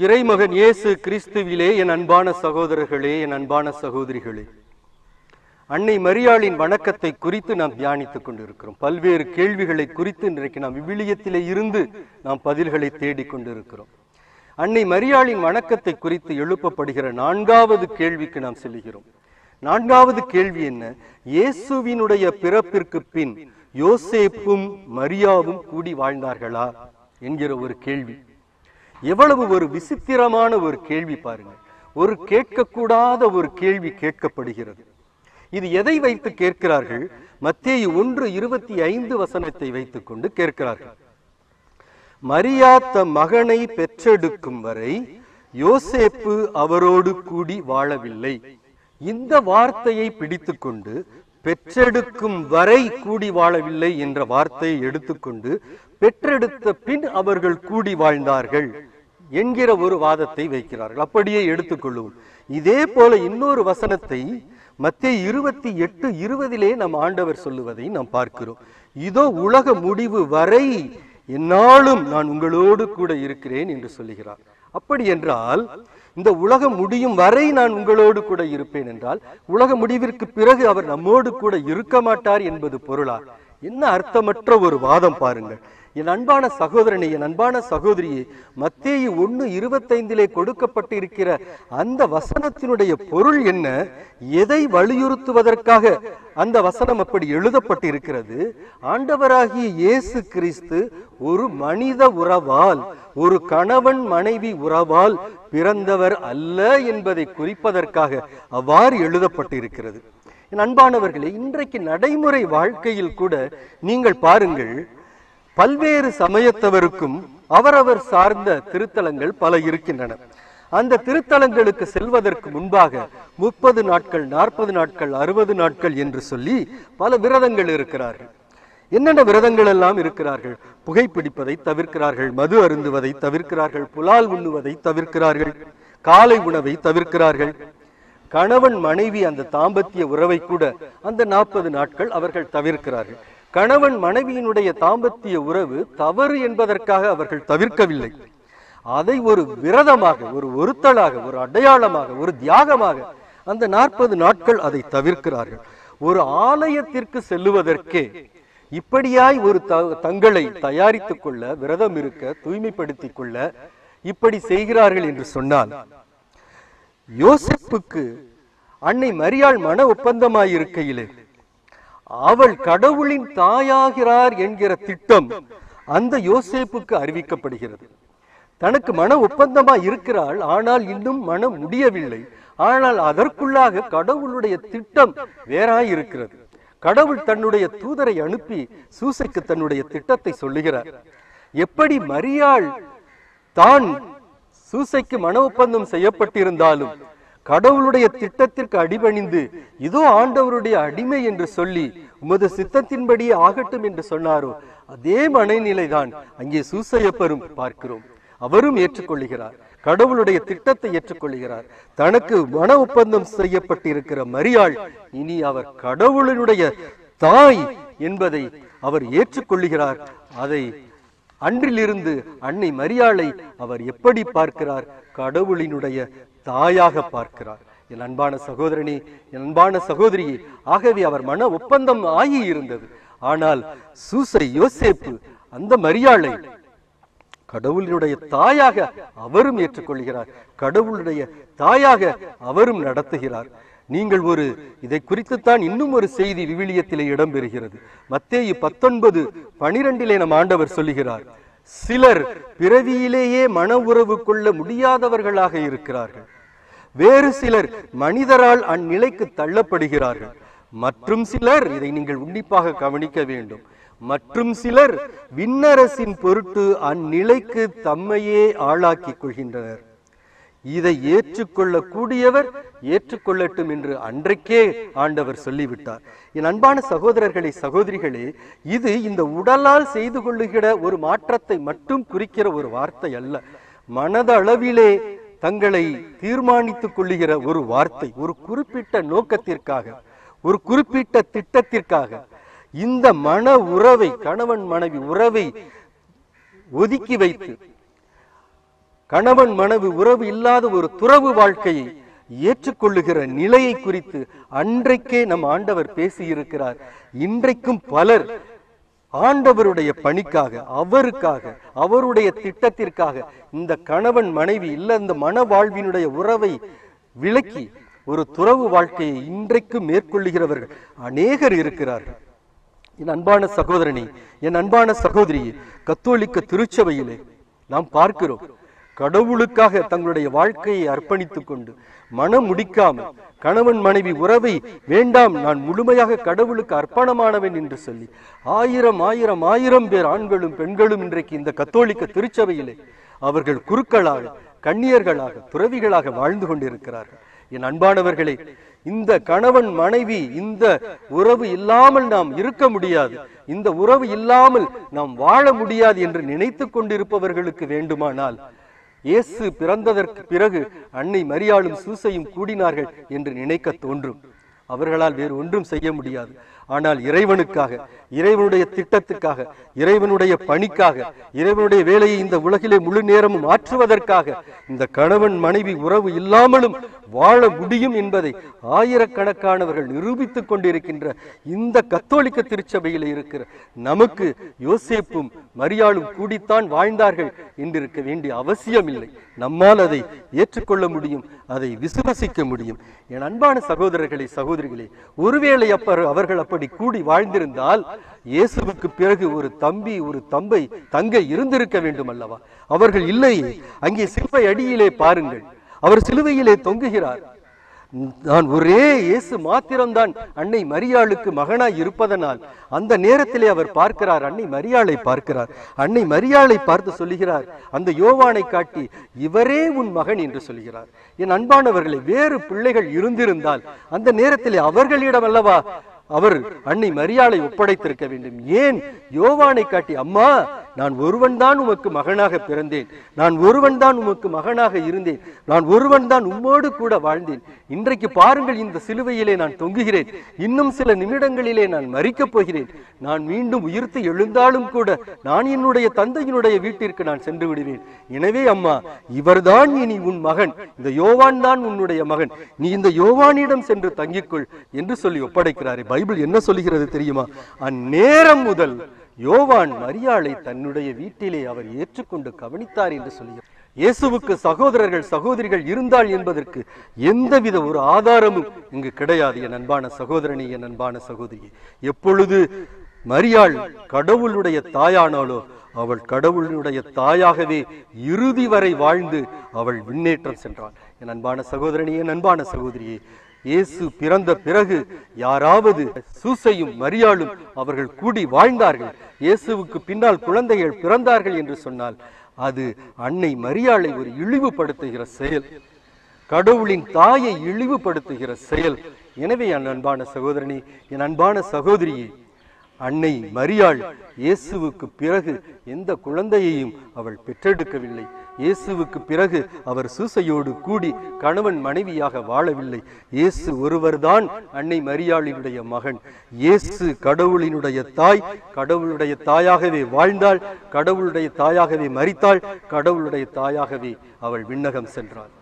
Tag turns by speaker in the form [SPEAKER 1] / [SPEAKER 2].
[SPEAKER 1] இறைமகன் இயேசு கிறிஸ்துவிலே என் அன்பான சகோதரர்களே என் அன்பான சகோதரிகளே அன்னை மரியாளின் வணக்கத்தை குறித்து நாம் தியானித்துக் கொண்டிருக்கிறோம் பல்வேறு கேள்விகளை குறித்து இன்றைக்கு நாம் விவிலியத்திலே இருந்து நாம் பதில்களை தேடிக் கொண்டிருக்கிறோம் அன்னை மரியாளின் வணக்கத்தை குறித்து எழுப்பப்படுகிற நான்காவது கேள்விக்கு நாம் செல்கிறோம் நான்காவது கேள்வி என்ன இயேசுவினுடைய பிறப்பிற்கு பின் யோசேப்பும் மரியாவும் கூடி வாழ்ந்தார்களா என்கிற ஒரு கேள்வி எவ்வளவு ஒரு விசித்திரமான ஒரு கேள்வி பாருங்க ஒரு கேட்கக்கூடாத ஒரு கேள்வி கேட்கப்படுகிறது இது எதை வைத்து கேட்கிறார்கள் மத்தேயு ஒன்று இருபத்தி ஐந்து வசனத்தை வைத்துக் கொண்டு கேட்கிறார்கள் மரியா தம் மகனை பெற்றெடுக்கும் வரை யோசேப்பு அவரோடு கூடி வாழவில்லை இந்த வார்த்தையை பிடித்துக்கொண்டு பெற்றெடுக்கும் வரை கூடி வாழவில்லை என்ற வார்த்தையை எடுத்துக்கொண்டு பெற்றெடுத்த பின் அவர்கள் கூடி வாழ்ந்தார்கள் என்கிற ஒரு வாதத்தை வைக்கிறார்கள் அப்படியே எடுத்துக்கொள்ளுவோம் இதே போல இன்னொரு வசனத்தை மத்திய இருபத்தி எட்டு இருபதிலே நம் ஆண்டவர் சொல்லுவதை நாம் பார்க்கிறோம் இதோ உலக முடிவு வரை என்னாலும் நான் உங்களோடு கூட இருக்கிறேன் என்று சொல்லுகிறார் அப்படி என்றால் இந்த உலகம் முடியும் வரை நான் உங்களோடு கூட இருப்பேன் என்றால் உலக முடிவிற்கு பிறகு அவர் நம்மோடு கூட இருக்க மாட்டார் என்பது பொருளா என்ன அர்த்தமற்ற ஒரு வாதம் பாருங்கள் என் அன்பான சகோதரனை என் அன்பான சகோதரியே மத்தேயு ஒண்ணு இருபத்தைந்திலே கொடுக்கப்பட்டிருக்கிற அந்த வசனத்தினுடைய பொருள் என்ன எதை வலியுறுத்துவதற்காக அந்த வசனம் அப்படி எழுதப்பட்டிருக்கிறது ஆண்டவராகிய இயேசு கிறிஸ்து ஒரு மனித உறவால் ஒரு கணவன் மனைவி உறவால் பிறந்தவர் அல்ல என்பதை குறிப்பதற்காக அவ்வாறு எழுதப்பட்டிருக்கிறது என் அன்பானவர்களே இன்றைக்கு நடைமுறை வாழ்க்கையில் கூட நீங்கள் பாருங்கள் பல்வேறு சமயத்தவருக்கும் அவரவர் சார்ந்த திருத்தலங்கள் பல இருக்கின்றன அந்த திருத்தலங்களுக்கு செல்வதற்கு முன்பாக முப்பது நாட்கள் நாற்பது நாட்கள் அறுபது நாட்கள் என்று சொல்லி பல விரதங்கள் இருக்கிறார்கள் என்னென்ன விரதங்கள் எல்லாம் இருக்கிறார்கள் புகைப்பிடிப்பதை தவிர்க்கிறார்கள் மது அருந்துவதை தவிர்க்கிறார்கள் புலால் உண்ணுவதை தவிர்க்கிறார்கள் காலை உணவை தவிர்க்கிறார்கள் கணவன் மனைவி அந்த தாம்பத்திய உறவை கூட அந்த நாற்பது நாட்கள் அவர்கள் தவிர்க்கிறார்கள் கணவன் மனைவியினுடைய தாம்பத்திய உறவு தவறு என்பதற்காக அவர்கள் தவிர்க்கவில்லை அதை ஒரு விரதமாக ஒரு ஒருத்தலாக ஒரு அடையாளமாக ஒரு தியாகமாக அந்த நாற்பது நாட்கள் அதை தவிர்க்கிறார்கள் ஒரு ஆலயத்திற்கு செல்லுவதற்கே இப்படியாய் ஒரு த- தங்களை தயாரித்துக் கொள்ள விரதம் இருக்க தூய்மைப்படுத்திக் கொள்ள இப்படி செய்கிறார்கள் என்று சொன்னால் யோசேப்புக்கு அன்னை மரியாள் மன ஒப்பந்தமாயிருக்கையிலே அவள் கடவுளின் தாயாகிறார் என்கிற திட்டம் அந்த யோசேப்புக்கு அறிவிக்கப்படுகிறது தனக்கு மன ஒப்பந்தமா இருக்கிறாள் ஆனால் இன்னும் மனம் முடியவில்லை ஆனால் அதற்குள்ளாக கடவுளுடைய திட்டம் வேறாய் இருக்கிறது கடவுள் தன்னுடைய தூதரை அனுப்பி சூசைக்கு தன்னுடைய திட்டத்தை சொல்லுகிறார் எப்படி மரியாள் தான் சூசைக்கு மன ஒப்பந்தம் செய்யப்பட்டிருந்தாலும் கடவுளுடைய திட்டத்திற்கு அடிபணிந்து இதோ ஆண்டவருடைய அடிமை என்று சொல்லி உமது சித்தத்தின்படியே ஆகட்டும் என்று சொன்னாரோ அதே மனநிலைதான் அங்கே சூசையப்பரும் பார்க்கிறோம் அவரும் ஏற்றுக்கொள்ளுகிறார் கடவுளுடைய திட்டத்தை ஏற்றுக்கொள்கிறார் தனக்கு மன ஒப்பந்தம் செய்யப்பட்டிருக்கிற மரியாள் இனி அவர் கடவுளினுடைய தாய் என்பதை அவர் ஏற்றுக்கொள்ளுகிறார் அதை அன்றிலிருந்து அன்னை மரியாளை அவர் எப்படி பார்க்கிறார் கடவுளினுடைய தாயாக பார்க்கிறார் என் அன்பான சகோதரனே என் அன்பான சகோதரியே ஆகவே அவர் மன ஒப்பந்தம் ஆகி இருந்தது ஆனால் சூசை யோசேப்பு அந்த மரியாளை கடவுளினுடைய தாயாக அவரும் ஏற்றுக்கொள்கிறார் கடவுளுடைய தாயாக அவரும் நடத்துகிறார் நீங்கள் ஒரு இதை குறித்துத்தான் இன்னும் ஒரு செய்தி விவிலியத்திலே இடம்பெறுகிறது மத்தேயு பத்தொன்பது பனிரெண்டிலே நம் ஆண்டவர் சொல்லுகிறார் சிலர் பிறவியிலேயே மன உறவு கொள்ள முடியாதவர்களாக இருக்கிறார்கள் வேறு சிலர் மனிதரால் அந்நிலைக்கு தள்ளப்படுகிறார்கள் மற்றும் சிலர் இதை நீங்கள் உன்னிப்பாக கவனிக்க வேண்டும் மற்றும் சிலர் விண்ணரசின் பொருட்டு அந்நிலைக்கு தம்மையே ஆளாக்கிக் கொள்கின்றனர் இதை ஏற்றுக்கொள்ள கூடியவர் ஏற்றுக்கொள்ளட்டும் என்று அன்றைக்கே ஆண்டவர் சொல்லிவிட்டார் என் அன்பான சகோதரர்களே சகோதரிகளே இது இந்த உடலால் செய்து கொள்ளுகிற ஒரு மாற்றத்தை மட்டும் குறிக்கிற ஒரு வார்த்தை அல்ல மனதளவிலே தங்களை தீர்மானித்துக் கொள்ளுகிற ஒரு வார்த்தை ஒரு குறிப்பிட்ட நோக்கத்திற்காக ஒரு குறிப்பிட்ட திட்டத்திற்காக இந்த மன உறவை கணவன் மனைவி உறவை ஒதுக்கி வைத்து கணவன் மனைவி உறவு இல்லாத ஒரு துறவு வாழ்க்கையை ஏற்றுக்கொள்ளுகிற நிலையை குறித்து அன்றைக்கே நம் ஆண்டவர் பேசியிருக்கிறார் இன்றைக்கும் பலர் ஆண்டவருடைய பணிக்காக அவருக்காக அவருடைய திட்டத்திற்காக இந்த கணவன் மனைவி இல்ல இந்த மன வாழ்வினுடைய உறவை விலக்கி ஒரு துறவு வாழ்க்கையை இன்றைக்கு மேற்கொள்ளுகிறவர்கள் அநேகர் இருக்கிறார்கள் என் அன்பான சகோதரனே என் அன்பான சகோதரியே கத்தோலிக்க திருச்சபையிலே நாம் பார்க்கிறோம் கடவுளுக்காக தங்களுடைய வாழ்க்கையை அர்ப்பணித்துக் கொண்டு மனம் முடிக்காமல் கணவன் மனைவி உறவை வேண்டாம் நான் முழுமையாக கடவுளுக்கு அர்ப்பணமானவன் என்று சொல்லி ஆயிரம் ஆயிரம் ஆயிரம் பேர் ஆண்களும் பெண்களும் இன்றைக்கு இந்த கத்தோலிக்க திருச்சபையிலே அவர்கள் குருக்களாக கன்னியர்களாக துறவிகளாக வாழ்ந்து கொண்டிருக்கிறார்கள் என் அன்பானவர்களே இந்த கணவன் மனைவி இந்த உறவு இல்லாமல் நாம் இருக்க முடியாது இந்த உறவு இல்லாமல் நாம் வாழ முடியாது என்று நினைத்துக் கொண்டிருப்பவர்களுக்கு வேண்டுமானால் இயேசு பிறந்ததற்கு பிறகு அன்னை மரியாளும் சூசையும் கூடினார்கள் என்று நினைக்க தோன்றும் அவர்களால் வேறு ஒன்றும் செய்ய முடியாது ஆனால் இறைவனுக்காக இறைவனுடைய திட்டத்துக்காக இறைவனுடைய பணிக்காக இறைவனுடைய வேலையை இந்த உலகிலே முழு நேரமும் ஆற்றுவதற்காக இந்த கணவன் மனைவி உறவு இல்லாமலும் வாழ முடியும் என்பதை ஆயிரக்கணக்கானவர்கள் நிரூபித்துக் கொண்டிருக்கின்ற இந்த கத்தோலிக்க திருச்சபையில் இருக்கிற நமக்கு யோசேப்பும் மரியாளும் கூடித்தான் வாழ்ந்தார்கள் என்றிருக்க வேண்டிய அவசியம் இல்லை நம்மால் அதை ஏற்றுக்கொள்ள முடியும் அதை விசுவசிக்க முடியும் என் அன்பான சகோதரர்களே சகோதரிகளே ஒருவேளை அப்ப அவர்கள் அப்படி கூடி வாழ்ந்திருந்தால் இயேசுவுக்கு பிறகு ஒரு தம்பி ஒரு தம்பை தங்கை இருந்திருக்க வேண்டும் அல்லவா அவர்கள் இல்லையே அங்கே சிலுவை அடியிலே பாருங்கள் அவர் சிலுவையிலே தொங்குகிறார் நான் ஒரே இயேசு மாத்திரம்தான் அன்னை மரியாளுக்கு மகனாய் இருப்பதனால் அந்த நேரத்திலே அவர் பார்க்கிறார் அன்னை மரியாளை பார்க்கிறார் அன்னை மரியாளை பார்த்து சொல்லுகிறார் அந்த யோவானை காட்டி இவரே உன் மகன் என்று சொல்கிறார் என் அன்பானவர்களை வேறு பிள்ளைகள் இருந்திருந்தால் அந்த நேரத்திலே அவர்களிடம் அல்லவா அவர் அன்னை மரியாளை ஒப்படைத்திருக்க வேண்டும் ஏன் யோவானை காட்டி அம்மா நான் ஒருவன் தான் உமக்கு மகனாக பிறந்தேன் நான் ஒருவன் தான் உமக்கு மகனாக இருந்தேன் நான் ஒருவன் தான் உம்மோடு கூட வாழ்ந்தேன் இன்றைக்கு பாருங்கள் இந்த சிலுவையிலே நான் தொங்குகிறேன் இன்னும் சில நிமிடங்களிலே நான் மறிக்கப் போகிறேன் நான் மீண்டும் உயிர்த்து எழுந்தாலும் கூட நான் என்னுடைய தந்தையினுடைய வீட்டிற்கு நான் சென்று விடுவேன் எனவே அம்மா இவர்தான் இனி உன் மகன் இந்த யோவான் தான் உன்னுடைய மகன் நீ இந்த யோவானிடம் சென்று தங்கிக்கொள் என்று சொல்லி ஒப்படைக்கிறாரே பைபிள் என்ன சொல்லுகிறது தெரியுமா அந்நேரம் முதல் யோவான் மரியாளை தன்னுடைய வீட்டிலே அவர் ஏற்றுக்கொண்டு கவனித்தார் என்று சொல்லுகிறார் இயேசுவுக்கு சகோதரர்கள் சகோதரிகள் இருந்தால் என்பதற்கு எந்தவித ஒரு ஆதாரமும் இங்கு கிடையாது என் அன்பான சகோதரனி என் அன்பான சகோதரி எப்பொழுது மரியாள் கடவுளுடைய தாயானாலோ அவள் கடவுளுடைய தாயாகவே இறுதி வரை வாழ்ந்து அவள் விண்ணேற்றம் சென்றாள் என் அன்பான சகோதரனி என் அன்பான சகோதரியே இயேசு பிறந்த பிறகு யாராவது சூசையும் மரியாளும் அவர்கள் கூடி வாழ்ந்தார்கள் இயேசுவுக்கு பின்னால் குழந்தைகள் பிறந்தார்கள் என்று சொன்னால் அது அன்னை மரியாளை ஒரு இழிவுபடுத்துகிற செயல் கடவுளின் தாயை இழிவுபடுத்துகிற செயல் எனவே என் அன்பான சகோதரனி என் அன்பான சகோதரியே அன்னை மரியாள் இயேசுவுக்கு பிறகு எந்த குழந்தையையும் அவள் பெற்றெடுக்கவில்லை இயேசுவுக்கு பிறகு அவர் சூசையோடு கூடி கணவன் மனைவியாக வாழவில்லை இயேசு ஒருவர்தான் அன்னை மரியாளினுடைய மகன் இயேசு கடவுளினுடைய தாய் கடவுளுடைய தாயாகவே வாழ்ந்தாள் கடவுளுடைய தாயாகவே மரித்தாள் கடவுளுடைய தாயாகவே அவள் விண்ணகம் சென்றாள்